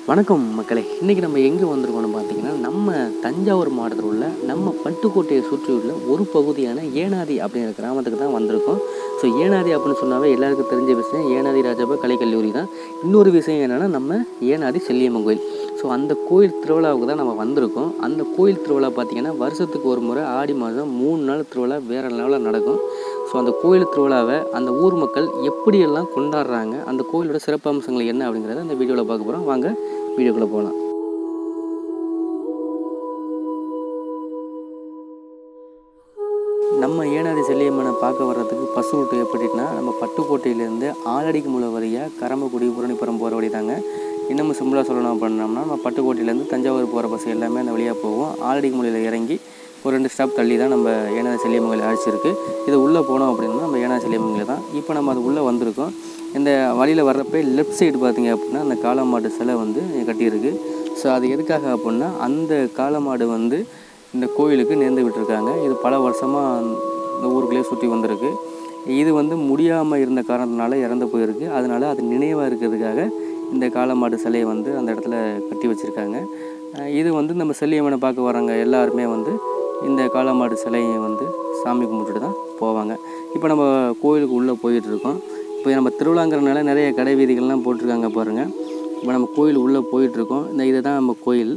வணக்கம் மக்களே இன்றைக்கி நம்ம எங்கே வந்திருக்கோம்னு பார்த்தீங்கன்னா நம்ம தஞ்சாவூர் மாவட்டத்தில் உள்ள நம்ம பட்டுக்கோட்டையை சுற்றியுள்ள ஒரு பகுதியான ஏனாதி அப்படிங்கிற கிராமத்துக்கு தான் வந்திருக்கோம் ஸோ ஏனாதி அப்படின்னு சொன்னாவே எல்லாருக்கும் தெரிஞ்ச விஷயம் ஏனாதி ராஜாபா கலைக்கல்லூரி தான் இன்னொரு விஷயம் என்னென்னா நம்ம ஏனாதி செல்லியம்மன் கோயில் ஸோ அந்த கோயில் திருவிழாவுக்கு தான் நம்ம வந்திருக்கோம் அந்த கோயில் திருவிழா பார்த்திங்கன்னா வருஷத்துக்கு ஒரு முறை ஆடி மாதம் மூணு நாள் திருவிழா வேறு லெவலில் நடக்கும் ஸோ அந்த கோயில் திருவிழாவை அந்த ஊர் மக்கள் எப்படியெல்லாம் கொண்டாடுறாங்க அந்த கோயிலோட சிறப்பம்சங்கள் என்ன அப்படிங்கிறத அந்த வீடியோவில் பார்க்க போகிறோம் வாங்க வீடியோக்குள்ளே போகலாம் நம்ம ஏனாதி செல்லியம்மனை பார்க்க வர்றதுக்கு பஸ் ரூட்டு எப்படின்னா நம்ம பட்டுக்கோட்டையிலேருந்து ஆலடிக்கு முளை வழியாக கரம்பக்குடி புரணிப்புறம் போகிற வழி தாங்க இன்னமும் சிம்பிளாக சொல்லணும் அப்படின்னோம்னா நம்ம பட்டுக்கோட்டையிலேருந்து தஞ்சாவூர் போகிற பஸ் எல்லாமே அந்த வழியாக போகும் ஆலடிக்கு முளையில் இறங்கி ஒரு ரெண்டு ஸ்டாப் தள்ளி தான் நம்ம ஏனாதி செல்லியம்மன் கோயில் அழைச்சிருக்கு இது உள்ளே போனோம் அப்படின்னா நம்ம ஏனாதி செல்லியம்மன் கோயில் தான் இப்போ நம்ம அது உள்ளே வந்திருக்கோம் இந்த வழியில் வர்றப்ப லெஃப்ட் சைடு பார்த்தீங்க அப்படின்னா அந்த காளமாடு சிலை வந்து கட்டியிருக்கு ஸோ அது எதுக்காக அப்படின்னா அந்த காளமாடு வந்து இந்த கோயிலுக்கு நேர்ந்து விட்டுருக்காங்க இது பல வருஷமாக இந்த ஊருக்குள்ளேயே சுற்றி வந்திருக்கு இது வந்து முடியாமல் இருந்த காரணத்தினால இறந்து போயிருக்கு அதனால் அது நினைவாக இருக்கிறதுக்காக இந்த காளமாடு சிலையை வந்து அந்த இடத்துல கட்டி வச்சுருக்காங்க அஹ் இது வந்து நம்ம செல்லியம்மனை பார்க்க வர்றவங்க எல்லாருமே வந்து இந்த காளமாடு சிலையை வந்து சாமி கும்பிட்டுட்டு தான் போவாங்க இப்போ நம்ம கோயிலுக்கு உள்ளே போயிட்டு இருக்கோம் இப்போ நம்ம திருவிழாங்கிறனால நிறைய கடை வீதிகள்லாம் போட்டிருக்காங்க பாருங்கள் இப்போ நம்ம கோயில் உள்ளே போயிட்டுருக்கோம் இந்த இதுதான் நம்ம கோயில்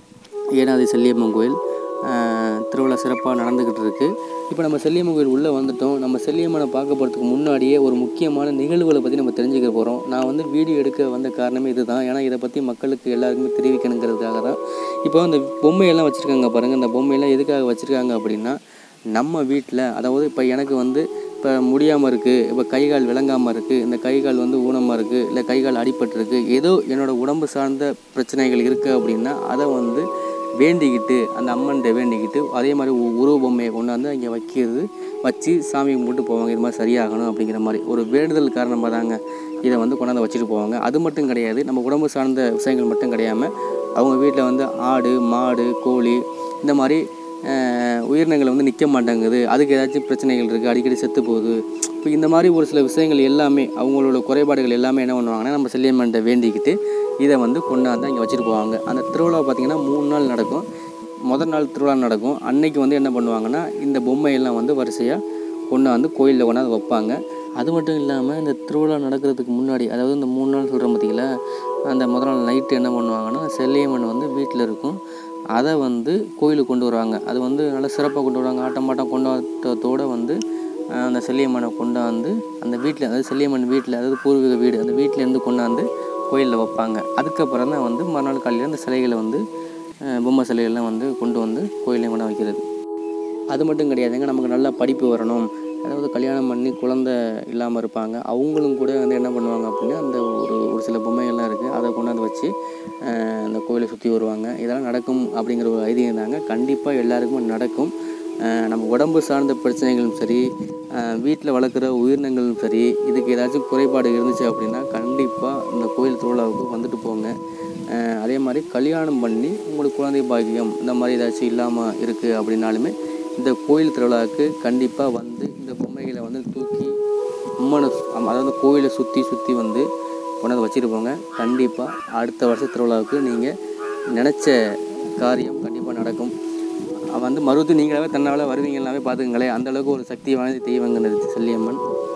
ஏனாதி செல்லியம்மன் கோயில் ஆஹ் திருவிழா சிறப்பாக நடந்துக்கிட்டு இருக்குது இப்போ நம்ம செல்லியம்மன் கோயில் உள்ளே வந்துட்டோம் நம்ம செல்லியம்மனை பார்க்க போகிறதுக்கு முன்னாடியே ஒரு முக்கியமான நிகழ்வுகளை பற்றி நம்ம தெரிஞ்சுக்க போகிறோம் நான் வந்து வீடியோ எடுக்க வந்த காரணமே இதுதான் ஏன்னா இதை பற்றி மக்களுக்கு எல்லாருக்குமே தெரிவிக்கணுங்கிறதுக்காக தான் இப்போ அந்த பொம்மையெல்லாம் வச்சுருக்காங்க பாருங்கள் இந்த பொம்மையெல்லாம் எதுக்காக வச்சுருக்காங்க அப்படின்னா நம்ம வீட்டில் அதாவது இப்போ எனக்கு வந்து இப்போ முடியாமல் இருக்குது இப்போ கை கால் விளங்காமல் இருக்குது இந்த கை கால் வந்து ஊனமாக இருக்குது இல்லை கை கால் அடிபட்டிருக்கு ஏதோ என்னோடய உடம்பு சார்ந்த பிரச்சனைகள் இருக்குது அப்படின்னா அதை வந்து வேண்டிக்கிட்டு அந்த அம்மன்கிட்ட வேண்டிக்கிட்டு அதே மாதிரி உ- உருவ பொம்மையை கொண்டாந்து அங்கே வைக்கிறது வச்சு சாமி கும்பிட்டு போவாங்க இது மாதிரி சரியாகணும் அப்படிங்கிற மாதிரி ஒரு வேண்டுதல் காரணமாக தாங்க இதை வந்து கொண்டாந்து வச்சுட்டு போவாங்க அது மட்டும் கிடையாது நம்ம உடம்பு சார்ந்த விஷயங்கள் மட்டும் கிடையாமல் அவங்க வீட்டில் வந்து ஆடு மாடு கோழி இந்த மாதிரி அஹ், உயிரினங்கள் வந்து நிற்க மாட்டேங்குது அதுக்கு ஏதாச்சும் பிரச்சனைகள் இருக்குது அடிக்கடி செத்து போகுது இப்போ இந்த மாதிரி ஒரு சில விஷயங்கள் எல்லாமே அவங்களோட குறைபாடுகள் எல்லாமே என்ன பண்ணுவாங்கன்னா நம்ம செல்லியம்மன்ட்ட வேண்டிக்கிட்டு இதை வந்து கொண்டாந்து அங்கே வச்சுட்டு போவாங்க அந்த திருவிழா பார்த்திங்கன்னா மூணு நாள் நடக்கும் முதல் நாள் திருவிழா நடக்கும் அன்னைக்கு வந்து என்ன பண்ணுவாங்கன்னா இந்த பொம்மையெல்லாம் வந்து வரிசையாக கொண்டாந்து கோயிலில் கொண்டாந்து வைப்பாங்க அது மட்டும் இல்லாமல் இந்த திருவிழா நடக்கிறதுக்கு முன்னாடி அதாவது இந்த மூணு நாள் சொல்கிற பார்த்தீங்களா அந்த முதல் நாள் நைட்டு என்ன பண்ணுவாங்கன்னா செல்லியம்மன் வந்து வீட்டில் இருக்கும் அதை வந்து கோயிலுக்கு கொண்டு வருவாங்க அது வந்து நல்லா சிறப்பாக கொண்டு வருவாங்க ஆட்டம் பாட்டம் கொண்டாட்டத்தோடு வந்து அஹ், அந்த செல்லியம்மனை கொண்டாந்து அந்த வீட்டில் அதாவது செல்லியம்மன் வீட்டில் அதாவது பூர்வீக வீடு அந்த வீட்டிலேருந்து கொண்டாந்து கோயிலில் வைப்பாங்க அதுக்கப்புறம் தான் வந்து மறுநாள் காலையில் அந்த சிலைகளை வந்து அஹ், பொம்மை சிலைகள்லாம் வந்து கொண்டு வந்து கோயிலையும் கொண்டு வைக்கிறது அது மட்டும் கிடையாதுங்க நமக்கு நல்லா படிப்பு வரணும் அதாவது கல்யாணம் பண்ணி குழந்தை இல்லாமல் இருப்பாங்க அவங்களும் கூட வந்து என்ன பண்ணுவாங்க அப்படின்னா அந்த ஒரு ஒரு சில பொம்மைகள்லாம் இருக்குது அதை கொண்டாந்து வச்சு அஹ், அந்த கோயிலை சுற்றி வருவாங்க இதெல்லாம் நடக்கும் அப்படிங்கிற ஒரு ஐதீகம் தாங்க கண்டிப்பாக எல்லாருக்குமே நடக்கும் அஹ், நம்ம உடம்பு சார்ந்த பிரச்சனைகளும் சரி வீட்டில் வளர்க்குற உயிரினங்களும் சரி இதுக்கு ஏதாச்சும் குறைபாடு இருந்துச்சு அப்படின்னா கண்டிப்பாக இந்த கோயில் திருவிழாவுக்கு வந்துட்டு போங்க அஹ், அதே மாதிரி கல்யாணம் பண்ணி உங்களுக்கு குழந்தை பாக்கியம் இந்த மாதிரி ஏதாச்சும் இல்லாமல் இருக்குது அப்படின்னாலுமே இந்த கோயில் திருவிழாவுக்கு கண்டிப்பாக வந்து இந்த பொம்மைகளை வந்து தூக்கி அம்மனை சு- அம்- அதாவது கோயிலை சுற்றி சுற்றி வந்து கொண்டாந்து வச்சுட்டு போங்க கண்டிப்பாக அடுத்த வருஷ திருவிழாவுக்கு நீங்கள் நினச்ச காரியம் கண்டிப்பாக நடக்கும் அவன் வந்து மறுத்து நீங்களாவே தன்னால வருவீங்களாவே பார்த்துக்கங்களேன் அந்த அளவுக்கு ஒரு சக்தி வாய்ந்த தெய்வங்கிறது செல்லியம்மன்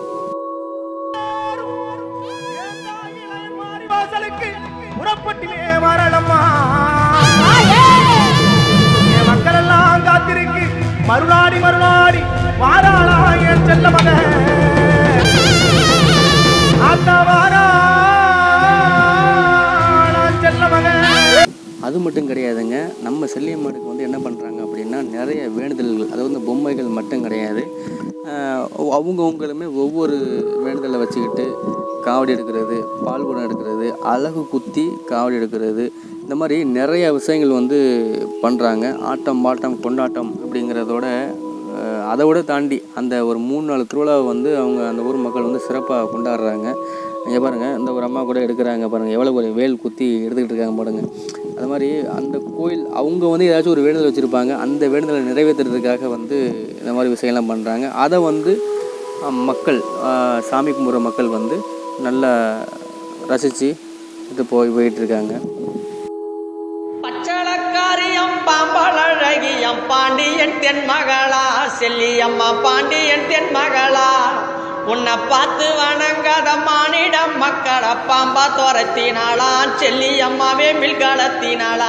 வாசலுக்கு புறப்பட்டிலே வரலம்மா என் மக்கள் எல்லாம் காத்திருக்கு மறுநாடி மறுநாடி வாராளா என் செல்ல மக ஆத்தா வாராளா செல்ல மக அது மட்டும் கிடையாதுங்க நம்ம செல்லியம்மனுக்கு வந்து என்ன பண்ணுறாங்க அப்படின்னா நிறைய வேண்டுதல்கள் அதாவது இந்த பொம்மைகள் மட்டும் கிடையாது ஆஹ் அவங்கவங்களுமே ஒவ்வொரு வேண்டுதலை வச்சுக்கிட்டு காவடி எடுக்கிறது பால் குடம் எடுக்கிறது அழகு குத்தி காவடி எடுக்கிறது இந்த மாதிரி நிறைய விஷயங்கள் வந்து பண்ணுறாங்க ஆட்டம் பாட்டம் கொண்டாட்டம் அப்படிங்கிறதோட அஹ் அதை விட தாண்டி அந்த ஒரு மூணு நாலு திருவிழாவை வந்து அவங்க அந்த ஊர் மக்கள் வந்து சிறப்பாக கொண்டாடுறாங்க இங்கே பாருங்கள் இந்த ஒரு அம்மா கூட எடுக்கிறாங்க பாருங்கள் எவ்வளோ ஒரு வேல் குத்தி எடுத்துக்கிட்டு இருக்காங்க பாருங்க அது மாதிரி அந்த கோயில் அவங்க வந்து ஏதாச்சும் ஒரு வேண்டுதல் வச்சுருப்பாங்க அந்த வேண்டுதலை நிறைவேற்றுறதுக்காக வந்து இந்த மாதிரி விஷயம்லாம் பண்ணுறாங்க அதை வந்து அஹ், மக்கள் அஹ், சாமி கும்பிட்ற மக்கள் வந்து நல்லா ரசித்து இது போய் போயிட்டுருக்காங்க பாம்பாளழகியம் பாண்டியன் தென் மகளா செல்லியம்மா பாண்டியன் தென் மகளா உன்னை பார்த்து வணங்காத மானிடம் மக்களை பாம்பா துரத்தினாளா செல்லியம்மாவே மில்களத்தினாளா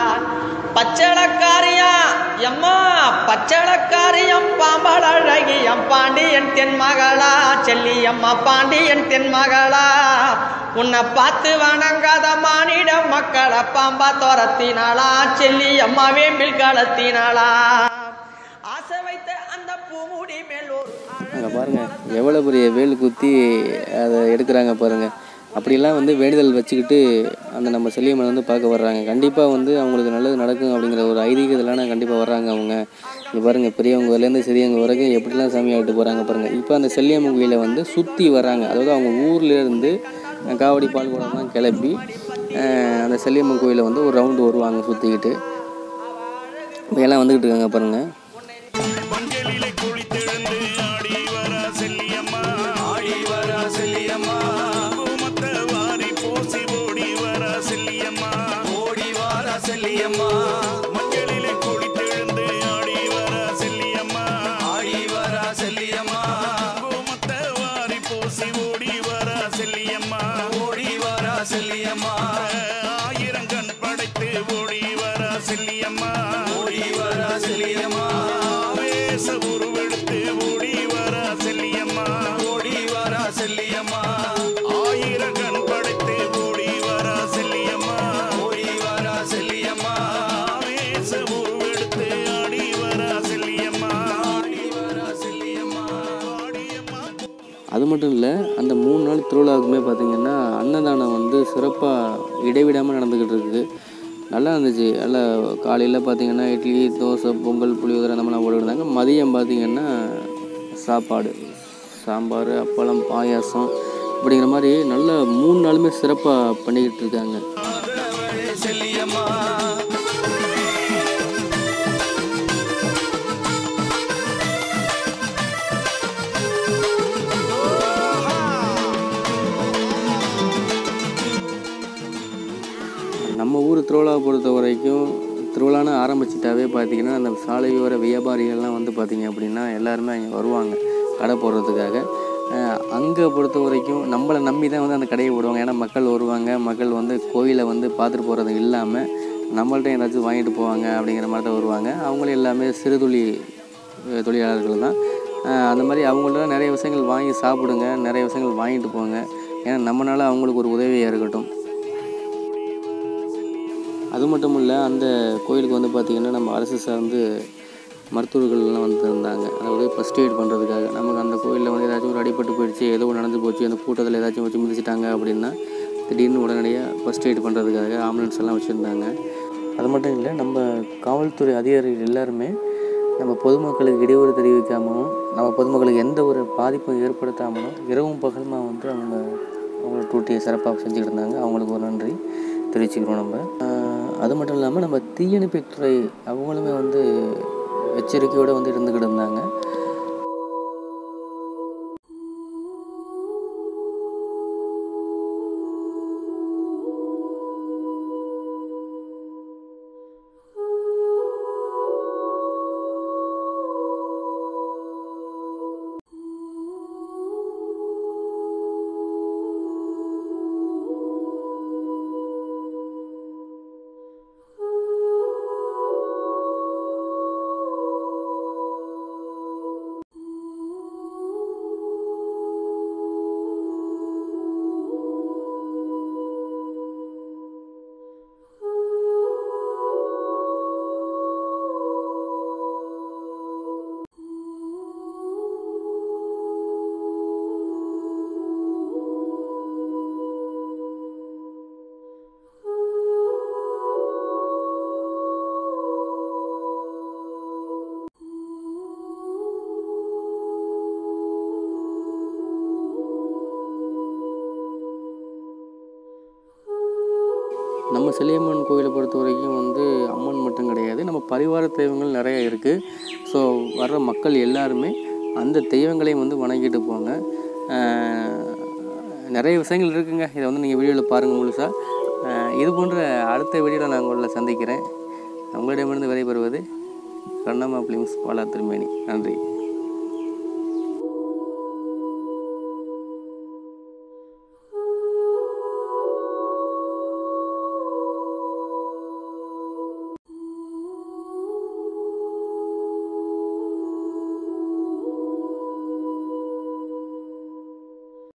பச்சளக்காரியா எம்மா பச்சளக்காரியம் பாம்பாள் அழகியம் பாண்டியன் தென் மகளா செல்லியம்மா பாண்டியன் தென் மகளா உன்னை பார்த்து வணங்காத மானிட மக்களை பாம்பா துரத்தினாளா செல்லியம்மாவே மில்களத்தினாளா ஆசை வைத்த அந்த பூமுடி மேலூர் அங்கே பாருங்கள் எவ்வளோ பெரிய வேல் குத்தி அதை எடுக்கிறாங்க பாருங்கள் அப்படிலாம் வந்து வேண்டுதல் வச்சுக்கிட்டு அந்த நம்ம செல்லியம்மனை வந்து பார்க்க வர்றாங்க கண்டிப்பாக வந்து அவங்களுக்கு நல்லது நடக்கும் அப்படிங்கிற ஒரு ஐதீகத்திலான கண்டிப்பாக வர்றாங்க அவங்க இங்கே பாருங்கள் பெரியவங்கலேருந்து சிறியவங்க வரைக்கும் எப்படிலாம் சாமி ஆகிட்டு போகிறாங்க பாருங்கள் இப்போ அந்த செல்லியம்மன் கோயிலை வந்து சுற்றி வர்றாங்க அதாவது அவங்க ஊர்லேருந்து காவடி பால் குடம்லாம் கிளப்பி அஹ், அந்த செல்லியம்மன் கோயிலை வந்து ஒரு ரவுண்டு வருவாங்க சுற்றிக்கிட்டு இப்போ எல்லாம் வந்துக்கிட்டு இருக்காங்க பாருங்கள் மஞ்சளிலே குளித்தெழுந்து ஆடி வரா செல்லியம்மா ஆடி வரா செல்லியம்மா குமத்த வாரி போசி ஓடி வரா செல்லியம்மா ஓடி வரா செல்லியம்மா மஞ்சளிலே குளித்தெழுந்து ஆடி வரா செல்லியம்மா ஆடி வரா செல்லியம்மா குமத்த வாரி போசி ஓடி வரா செல்லியம்மா ஓடி வரா செல்லியம்மா ஆயிரம் கண் படைத்து ஓடி வரா செல்லியம்மா ஓடி வரா செல்லியம்மா வேச உருவெடுத்து ஓடி வரா செல்லியம்மா ஓடி வரா செல்லியம்மா ஆயிரம் கண் படைத்து ஓடி வரா செல்லியம்மா ஓடி வரா செல்லியம்மா வேச உருவெடுத்து ஆடி வரா செல்லியம்மா ஆடி வரா செல்லியம்மா ஆடியம்மா அது மட்டும் இல்லை அந்த மூணு நாள் திருவிழாவுக்குமே பார்த்திங்கன்னா அன்னதானம் வந்து சிறப்பாக இடைவிடாமல் நடந்துக்கிட்டு இருக்குது நல்லா இருந்துச்சு நல்லா காலையில் பார்த்தீங்கன்னா இட்லி தோசை பொங்கல் புளியோதரை அந்த மாதிரிலாம் போட்டுருந்தாங்க மதியம் பார்த்திங்கன்னா சாப்பாடு சாம்பார் அப்பளம் பாயாசம் அப்படிங்கிற மாதிரி நல்ல மூணு நாளுமே சிறப்பாக பண்ணிக்கிட்டு இருக்காங்க செல்லியம்மா நம்ம ஊர் திருவிழாவை பொறுத்த வரைக்கும் திருவிழான்னு ஆரம்பிச்சிட்டாவே பார்த்தீங்கன்னா அந்த சாலையோர வியாபாரிகள்லாம் வந்து பார்த்தீங்க அப்படின்னா எல்லாருமே அங்கே வருவாங்க கடை போடுறதுக்காக அங்கே பொறுத்த வரைக்கும் நம்மளை நம்பி தான் வந்து அந்த கடையை போடுவாங்க ஏன்னா மக்கள் வருவாங்க மக்கள் வந்து கோயிலை வந்து பார்த்துட்டு போகிறது இல்லாமல் நம்மள்ட்ட ஏதாச்சும் வாங்கிட்டு போவாங்க அப்படிங்கிற மாதிரி தான் வருவாங்க அவங்களும் எல்லாமே சிறுதுளி அஹ், தொழிலாளர்கள் தான் அஹ், அந்த மாதிரி அவங்கள்ட்ட நிறைய விஷயங்கள் வாங்கி சாப்பிடுங்க நிறைய விஷயங்கள் வாங்கிட்டு போங்க ஏன்னா நம்மளால அவங்களுக்கு ஒரு உதவியாக இருக்கட்டும் அது மட்டும் இல்லை அந்த கோயிலுக்கு வந்து பார்த்திங்கன்னா நம்ம அரசு சார்ந்து மருத்துவர்கள்லாம் வந்து இருந்தாங்க அதாவது ஃபஸ்ட் எய்ட் பண்ணுறதுக்காக நமக்கு அந்த கோயிலில் வந்து ஏதாச்சும் ஒரு அடிபட்டு போயிடுச்சு ஏதோ ஒன்று நடந்து போச்சு அந்த கூட்டத்தில் ஏதாச்சும் வச்சு மிதிச்சிட்டாங்க அப்படின்னா திடீர்னு உடனடியாக ஃபஸ்ட் எய்ட் பண்ணுறதுக்காக ஆம்புலன்ஸ் எல்லாம் வச்சுருந்தாங்க அது மட்டும் இல்லை நம்ம காவல்துறை அதிகாரிகள் எல்லாருமே நம்ம பொதுமக்களுக்கு இடையூறு தெரிவிக்காமலும் நம்ம பொதுமக்களுக்கு எந்த ஒரு பாதிப்பும் ஏற்படுத்தாமலும் இரவும் பகலுமா வந்து அவங்க அவங்களோட டூட்டியை சிறப்பாக செஞ்சுக்கிட்டு இருந்தாங்க அவங்களுக்கு ஒரு நன்றி தெரிவிச்சுக்கிறோம் நம்ம ஆஹ் அது மட்டும் இல்லாமல் நம்ம தீயணைப்புத்துறை அவங்களுமே வந்து எச்சரிக்கையோடு வந்து இருந்துக்கிட்டு இருந்தாங்க நம்ம செல்லியம்மன் கோயிலை பொறுத்த வரைக்கும் வந்து அம்மன் மட்டும் கிடையாது நம்ம பரிவார தெய்வங்கள் நிறைய இருக்குது ஸோ வர்ற மக்கள் எல்லாருமே அந்த தெய்வங்களையும் வந்து வணங்கிட்டு போங்க ஆஹ் நிறைய விஷயங்கள் இருக்குங்க இதை வந்து நீங்கள் வீடியோவில் பாருங்கள் முழுசாக இது போன்ற அடுத்த வீடியோவில் நான் உங்களை சந்திக்கிறேன் உங்களிடமிருந்து விடைபெறுவது கண்ணம்மா பிலிம்ஸ் பாலா திருமேனி நன்றி